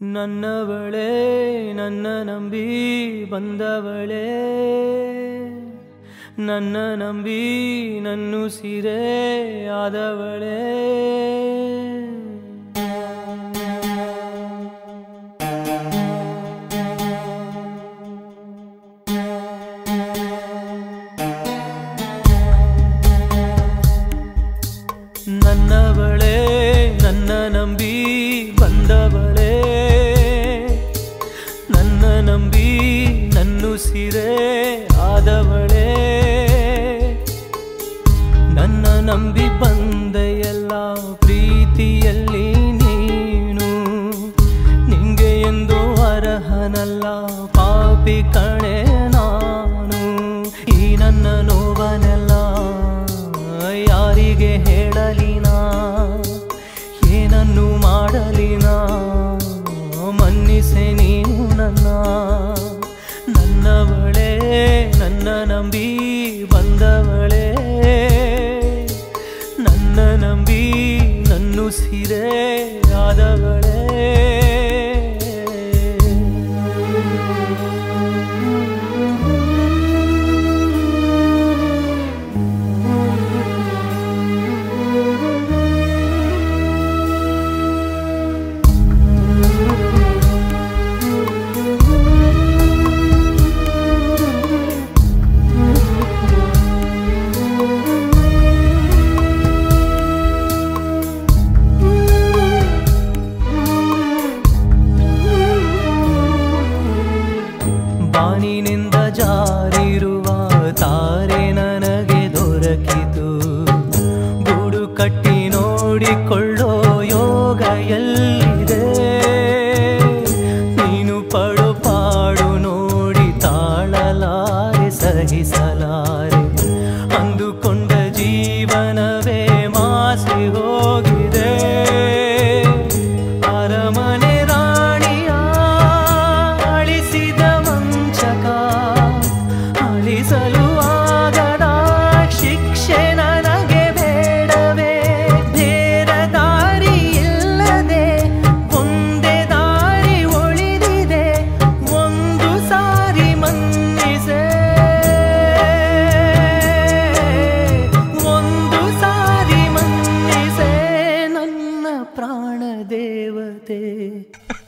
ನನ್ನವಳೇ ನನ್ನ ನಂಬಿ ಬಂದವಳೇ ನನ್ನ ನಂಬಿ ನನ್ನು ಸಿರೆ ಆದವಳೇ ನನ್ನವಳೇ ನನ್ನ ನಂಬಿ ಬಂದವಳೇ ನನ್ನ ನಂಬಿ ನನ್ನು ಸಿರೆ ಆದವಳೇ ನನ್ನ ನಂಬಿ ಬಂದ ಎಲ್ಲ ಪ್ರೀತಿಯಲ್ಲಿ ನೀನು ನಿಂಗೆ ಎಂದು ಅರ್ಹನಲ್ಲ ಪಾಪಿ ಕಣೆ ನಾನು ಈ ನನ್ನ ನೋವನೆಲ್ಲ ಯಾರಿಗೆ ಹೇಳಲಿನಾ ಏನನ್ನು ಮಾಡಲಿನಾ ಮನ್ನಿಸೆ ನೀನು ನನ್ನ ನನ್ನವಳೇ ನನ್ನ ನಂಬಿ ಬಂದವಳೇ ನನ್ನ ನಂಬಿ ನನ್ನು ಸಿರೆ ಆದವಳೇ ಬಾನಿನಿಂದ ಜಾರಿರುವ ತಾರೆ ನನಗೆ ದೊರಕಿತು ಗೂಡು ಕಟ್ಟಿ ನೋಡಿಕೊಳ್ಳೋ ಯೋಗ ಎಲ್ಲಿದೆ ನೀನು ಪಡು ಪಾಡು ನೋಡಿ ತಾಳಲಾರೆ ಸಹಿಸಲಾರೆ ಅಂದುಕೊಂಡ ಜೀವನವೇ ಮಾಸಿ ಹೋಗಿದೆ ಅರಮನೆ ರಾಣಿಯ ಅಳಿಸಿದ ವಂಚಕ ಅಳಿಸಲು ಆಗದ ಶಿಕ್ಷೆ ನನಗೆ ಬೇಡವೇ ಬೇರೆ ದಾರಿ ಇಲ್ಲದೆ ಒಂದೇ ದಾರಿ ಉಳಿದಿದೆ ಒಂದು ಸಾರಿ ಮನ್ನಿಸೆ ಒಂದು ಸಾರಿ ಮನ್ನಿಸೆ ನನ್ನ ಪ್ರಾಣ ದೇವತೆ